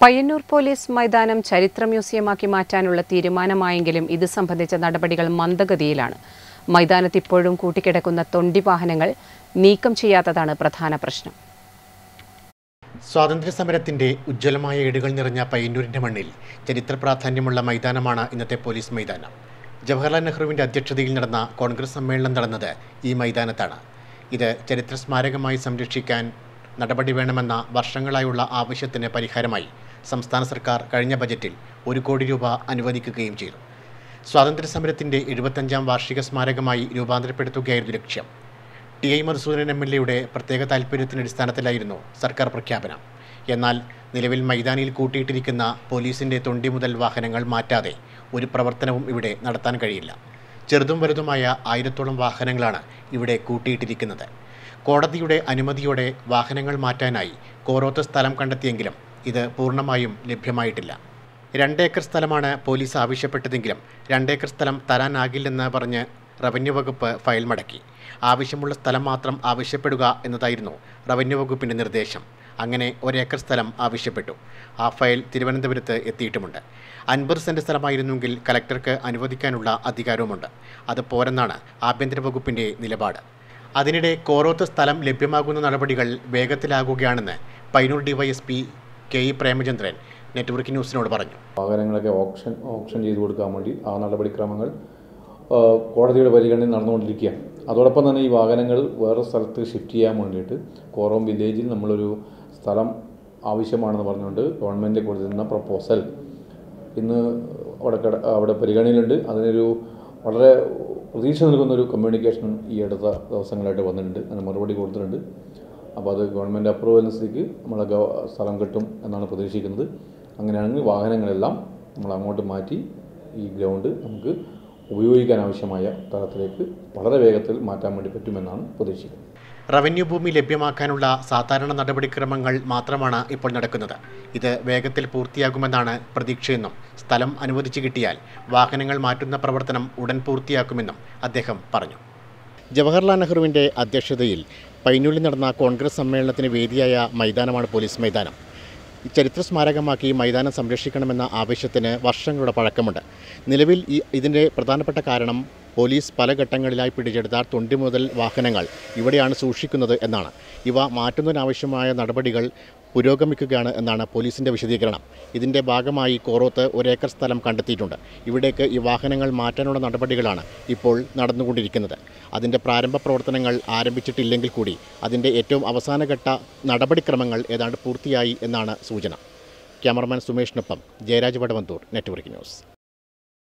Payyanur police മൈതാനം ചരിത്ര മ്യൂസിയമാക്കി മാറ്റാനുള്ള തീരുമാനമായെങ്കിലും ഇത് സംബന്ധിച്ച നടപടികൾ മന്ദഗതിയിലാണ് മൈതാനത്ത് ഇപ്പോഴും കൂട്ടിക്കിടക്കുന്ന തൊണ്ടി വാഹനങ്ങൾ നീക്കം ചെയ്യാത്തതാണ് പ്രധാന പ്രശ്നം സ്വാതന്ത്ര്യ സമരത്തിന്റെ ഉജ്ജ്വലമായ ഏടുകൾ നിറഞ്ഞ പയ്യന്നൂരിന്റെ മണ്ണിൽ ചരിത്ര പ്രാധാന്യമുള്ള മൈതാനമാണ് ഇന്നത്തെ പോലീസ് മൈതാനം ജവഹർലാൽ നെഹ്റുവിന്റെ അധ്യക്ഷതയിൽ നടന്ന കോൺഗ്രസ് സമ്മേളനം നടന്നത് ഈ മൈതാനത്താണ് ഇത് ചരിത്ര സ്മാരകമായി സംരക്ഷിക്കാൻ നടപടി വേണമെന്ന വർഷങ്ങളായുള്ള ആവശ്യത്തിന് പരിഹാരമായി സംസ്ഥാന സർക്കാർ കഴിഞ്ഞ ബജറ്റിൽ ഒരു കോടി രൂപ അനുവദിക്കുകയും ചെയ്തു സ്വാതന്ത്ര്യ സമരത്തിന്റെ എഴുപത്തഞ്ചാം വാർഷിക സ്മാരകമായി രൂപാന്തരപ്പെടുത്തുകയായിരുന്നു ലക്ഷ്യം T I Madhusoodanan M L എയുടെ പ്രത്യേക താൽപ്പര്യത്തിന് അടിസ്ഥാനത്തിലായിരുന്നു സർക്കാർ പ്രഖ്യാപനം എന്നാൽ നിലവിൽ മൈതാനിയിൽ കൂട്ടിയിട്ടിരിക്കുന്ന പോലീസിന്റെ തൊണ്ടി മുതൽ വാഹനങ്ങൾ മാറ്റാതെ ഒരു പ്രവർത്തനവും ഇവിടെ നടത്താൻ കഴിയില്ല ചെറുതും വലുതുമായ ആയിരത്തോളം വാഹനങ്ങളാണ് ഇവിടെ കൂട്ടിയിട്ടിരിക്കുന്നത് കോടതിയുടെ അനുമതിയോടെ വാഹനങ്ങൾ മാറ്റാനായി കോറോത്ത് സ്ഥലം കണ്ടെത്തിയെങ്കിലും ഇത് പൂർണ്ണമായും ലഭ്യമായിട്ടില്ല രണ്ടേക്കർ സ്ഥലമാണ് പോലീസ് ആവശ്യപ്പെട്ടതെങ്കിലും രണ്ടേക്കർ സ്ഥലം തരാനാകില്ലെന്ന് പറഞ്ഞ് റവന്യൂ വകുപ്പ് ഫയൽ മടക്കി ആവശ്യമുള്ള സ്ഥലം മാത്രം ആവശ്യപ്പെടുക എന്നതായിരുന്നു റവന്യൂ വകുപ്പിൻ്റെ നിർദ്ദേശം അങ്ങനെ ഒരേക്കർ സ്ഥലം ആവശ്യപ്പെട്ടു ആ ഫയൽ തിരുവനന്തപുരത്ത് എത്തിയിട്ടുമുണ്ട് അൻപത് സെൻറ്റ് സ്ഥലമായിരുന്നെങ്കിൽ കലക്ടർക്ക് അനുവദിക്കാനുള്ള അധികാരവുമുണ്ട് അത് പോരെന്നാണ് ആഭ്യന്തര വകുപ്പിൻ്റെ നിലപാട് അതിനിടെ കോറോത്ത് സ്ഥലം ലഭ്യമാകുന്ന നടപടികൾ വേഗത്തിലാകുകയാണെന്ന് Painur DYSP K E Premachandran network ന്യൂസിനോട് പറഞ്ഞു വാഹനങ്ങളൊക്കെ ഓപ്ഷൻ ഓപ്ഷൻ ചെയ്ത് കൊടുക്കാൻ വേണ്ടി ആ നടപടിക്രമങ്ങൾ ആ, കോടതിയുടെ പരിഗണന നടന്നുകൊണ്ടിരിക്കുകയാണ് അതോടൊപ്പം തന്നെ ഈ വാഹനങ്ങൾ വേറെ സ്ഥലത്ത് ഷിഫ്റ്റ് ചെയ്യാൻ വേണ്ടിയിട്ട് കോറോം വില്ലേജിൽ നമ്മളൊരു സ്ഥലം ആവശ്യമാണെന്ന് പറഞ്ഞുകൊണ്ട് ഗവൺമെൻറ് കൊടുത്തിരുന്ന പ്രപ്പോസൽ ഇന്ന് അവിടെ കട അവിടെ പരിഗണനയിലുണ്ട് അതിനൊരു വളരെ പ്രതീക്ഷ നൽകുന്ന ഒരു കമ്മ്യൂണിക്കേഷൻ ഈ അടുത്ത ദിവസങ്ങളായിട്ട് വന്നിട്ടുണ്ട് അതിന് മറുപടി കൊടുത്തിട്ടുണ്ട് അപ്പോൾ അത് ഗവൺമെൻറ് അപ്രൂവലിന് സ്ഥിതിക്ക് നമ്മളെ ഗവ സ്ഥലം കിട്ടും എന്നാണ് പ്രതീക്ഷിക്കുന്നത് അങ്ങനെയാണെങ്കിൽ വാഹനങ്ങളെല്ലാം നമ്മൾ അങ്ങോട്ട് മാറ്റി ഈ ഗ്രൗണ്ട് നമുക്ക് ഉപയോഗിക്കാൻ ആവശ്യമായ തലത്തിലേക്ക് വളരെ വേഗത്തിൽ മാറ്റാൻ വേണ്ടി പറ്റുമെന്നാണ് പ്രതീക്ഷിക്കുന്നത് റവന്യൂ ഭൂമി ലഭ്യമാക്കാനുള്ള സാധാരണ നടപടിക്രമങ്ങൾ മാത്രമാണ് ഇപ്പോൾ നടക്കുന്നത് ഇത് വേഗത്തിൽ പൂർത്തിയാകുമെന്നാണ് പ്രതീക്ഷയെന്നും സ്ഥലം അനുവദിച്ചു കിട്ടിയാൽ വാഹനങ്ങൾ മാറ്റുന്ന പ്രവർത്തനം ഉടൻ പൂർത്തിയാക്കുമെന്നും അദ്ദേഹം പറഞ്ഞു ജവഹർലാൽ നെഹ്റുവിൻ്റെ അധ്യക്ഷതയിൽ പൈനൂരിൽ നടന്ന കോൺഗ്രസ് സമ്മേളനത്തിന് വേദിയായ മൈതാനമാണ് പോലീസ് മൈതാനം ഈ ചരിത്ര സ്മാരകമാക്കി ഈ മൈതാനം സംരക്ഷിക്കണമെന്ന ആവശ്യത്തിന് വർഷങ്ങളുടെ പഴക്കമുണ്ട് നിലവിൽ ഈ ഇതിൻ്റെ പ്രധാനപ്പെട്ട കാരണം പോലീസ് പല ഘട്ടങ്ങളിലായി പിടിച്ചെടുത്ത തൊണ്ടി മുതൽ വാഹനങ്ങൾ ഇവിടെയാണ് സൂക്ഷിക്കുന്നത് എന്നാണ് ഇവ മാറ്റുന്നതിനാവശ്യമായ നടപടികൾ പുരോഗമിക്കുകയാണ് എന്നാണ് പോലീസിൻ്റെ വിശദീകരണം ഇതിൻ്റെ ഭാഗമായി കോറോത്ത് ഒരേക്കർ സ്ഥലം കണ്ടെത്തിയിട്ടുണ്ട് ഇവിടേക്ക് ഈ വാഹനങ്ങൾ മാറ്റാനുള്ള നടപടികളാണ് ഇപ്പോൾ നടന്നുകൊണ്ടിരിക്കുന്നത് അതിൻ്റെ പ്രാരംഭ പ്രവർത്തനങ്ങൾ ആരംഭിച്ചിട്ടില്ലെങ്കിൽ കൂടി അതിൻ്റെ ഏറ്റവും അവസാനഘട്ട നടപടിക്രമങ്ങൾ ഏതാണ്ട് പൂർത്തിയായി എന്നാണ് സൂചന ക്യാമറമാൻ സുമേഷിനൊപ്പം ജയരാജ് വടവന്തൂർ നെറ്റ്വർക്ക് ന്യൂസ്